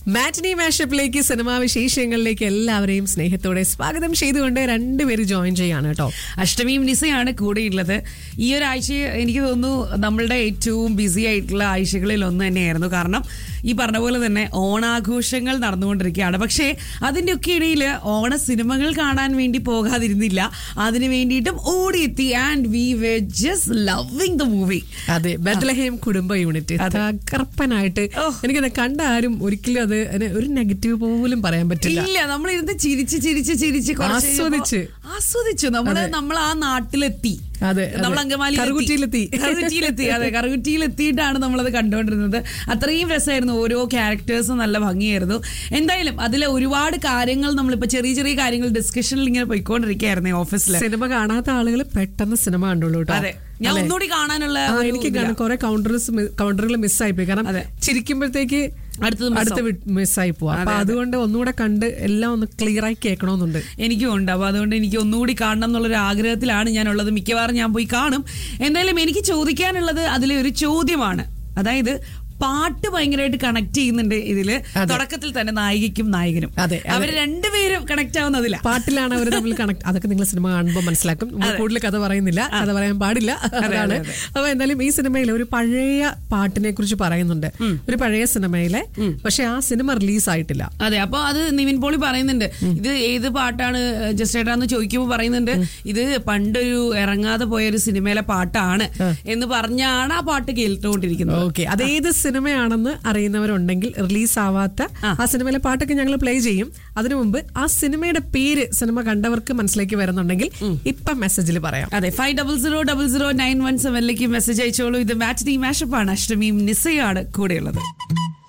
മാറ്റിനി മാഷപ്പിലേക്ക് cinema വിശേഷങ്ങളിലേക്ക് എല്ലാവരെയും സ്നേഹത്തോടെ സ്വാഗതം ചെയ്തുകൊണ്ട് രണ്ടുപേര് ജോയിൻ ചെയ്യാണ് കേട്ടോ അഷ്ടമിയും നിസയാണ് കൂടെയുള്ളത് ഈ ഒരാഴ്ച എനിക്ക് തോന്നുന്നു നമ്മളുടെ ഏറ്റവും ബിസി ആയിട്ടുള്ള ആഴ്ചകളിൽ ഒന്ന് തന്നെയായിരുന്നു കാരണം ഈ പറഞ്ഞ പോലെ തന്നെ ഓണാഘോഷങ്ങൾ നടന്നുകൊണ്ടിരിക്കുകയാണ് പക്ഷേ അതിൻ്റെ ഒക്കെ ഇടയിൽ ഓണ സിനിമകൾ കാണാൻ വേണ്ടി പോകാതിരുന്നില്ല അതിന് വേണ്ടിയിട്ടും ഓടിയെത്തി and we we just loving the movie അതെ ബദ്ലഹേം കുടുംബ യൂണിറ്റ് തകർപ്പനായിട്ട് ഓ. എനിക്കത് കണ്ട ആരും ഒരിക്കലും അത് അതിന് ഒരു നെഗറ്റീവ് പോലും പറയാൻ പറ്റില്ല ഇല്ല നമ്മൾ ഇരുന്ന് ചിരിച്ച് ചിരിച്ച് ചിരിച്ച് കുറച്ച് ആസ്വദിച്ച്. കഴിയുമ്പോ ആസ്വദിച്ചു നമ്മള് നമ്മൾ ആ നാട്ടിലെത്തി അതെ, അതെ. നമ്മൾ അങ്കമാലി കറുകുറ്റിയിലെത്തി. കറുകുറ്റിയിലെത്തി അതെ കറുകുറ്റിയിലെത്തിയിട്ടാണ് നമ്മളത് കണ്ടുകൊണ്ടിരുന്നത് അത്രയും രസമായിരുന്നു ഓരോ ക്യാരക്ടേഴ്സും നല്ല ഭംഗിയായിരുന്നു എന്തായാലും അതിലെ ഒരുപാട് കാര്യങ്ങൾ നമ്മളിപ്പോ ചെറിയ ചെറിയ കാര്യങ്ങൾ ഡിസ്കഷനിൽ ഇങ്ങനെ പോയിക്കൊണ്ടിരിക്കുകയായിരുന്നു ഓഫീസിൽ സിനിമ കാണാത്ത ആളുകൾ പെട്ടെന്ന് സിനിമ കണ്ടുള്ളൂ കേട്ടോ അതെ ഞാൻ അല്ലേ? ഒന്നുകൂടി കാണാനുള്ള ആ, ഒരു എനിക്ക് ഇതിലാ. കുറെ കൗണ്ടേഴ്സ് കൗണ്ടറുകൾ മിസ്സായി പോയി കാരണം അതെ. ചിരിക്കുമ്പോഴത്തേക്ക് അടുത്തത് miss അടുത്ത് മിസ്സായി പോവാ അപ്പൊ അതുകൊണ്ട് ഒന്നുകൂടെ കണ്ട് എല്ലാം ഒന്ന് ക്ലിയർ ആയി കേൾക്കണമെന്നുണ്ട് എനിക്കും ഉണ്ട് അപ്പൊ അതുകൊണ്ട് എനിക്ക് ഒന്നുകൂടി കാണണം എന്നുള്ളൊരു ആഗ്രഹത്തിലാണ് ഞാനുള്ളത് മിക്കവാറും ഞാൻ പോയി കാണും എന്തായാലും എനിക്ക് ചോദിക്കാനുള്ളത് അതിലെ ഒരു ചോദ്യമാണ് അതായത് പാട്ട് ഭയങ്കരമായിട്ട് കണക്ട് ചെയ്യുന്നുണ്ട് ഇതില് തുടക്കത്തിൽ തന്നെ നായികയ്ക്കും നായകനും അതെ, അതെ. അവര് രണ്ടുപേരും കണക്ട് ആവുന്നതില്ല പാട്ടിലാണ് അവർ തമ്മിൽ കണക്ട് അതൊക്കെ നിങ്ങൾ സിനിമ കാണുമ്പോൾ മനസ്സിലാക്കും നമ്മൾ കൂടുതൽ കഥ പറയുന്നില്ല കഥ പറയാൻ പാടില്ല അതാണ് അപ്പൊ എന്തായാലും ഈ സിനിമയിൽ ഒരു പഴയ പാട്ടിനെ കുറിച്ച് പറയുന്നുണ്ട് ഒരു പഴയ സിനിമയിലെ പക്ഷെ ആ സിനിമ റിലീസ് ആയിട്ടില്ല അതെ അപ്പൊ അത് നിവിൻ പോളി പറയുന്നുണ്ട് ഇത് ഏത് പാട്ടാണ് ജസ്റ്റ് ഏട്ടാന്ന് ചോദിക്കുമ്പോൾ പറയുന്നുണ്ട് ഇത് പണ്ടൊരു ഇറങ്ങാതെ പോയ ഒരു സിനിമയിലെ പാട്ടാണ് എന്ന് പറഞ്ഞാണ് ആ പാട്ട് കേട്ടുകൊണ്ടിരിക്കുന്നത് ഓക്കെ അത് ഏത് സിനിമയാണെന്ന് അറിയുന്നവരുണ്ടെങ്കിൽ റിലീസ് ആവാത്ത ആ സിനിമയിലെ പാട്ടൊക്കെ ഞങ്ങൾ പ്ലേ ചെയ്യും അതിനു മുമ്പ് ആ സിനിമയുടെ പേര് സിനിമ കണ്ടവർക്ക് മനസ്സിലേക്ക് വരുന്നുണ്ടെങ്കിൽ ഇപ്പം മെസ്സേജിൽ പറയാം അതെ five double zero double zero nine one സെവനിലേക്ക് മെസ്സേജ് അയച്ചോളൂ ഇത് മാച്ച് ദി മാഷപ്പ് ആണ് അഷ്ടമിയും നിസയാണ് കൂടെയുള്ളത്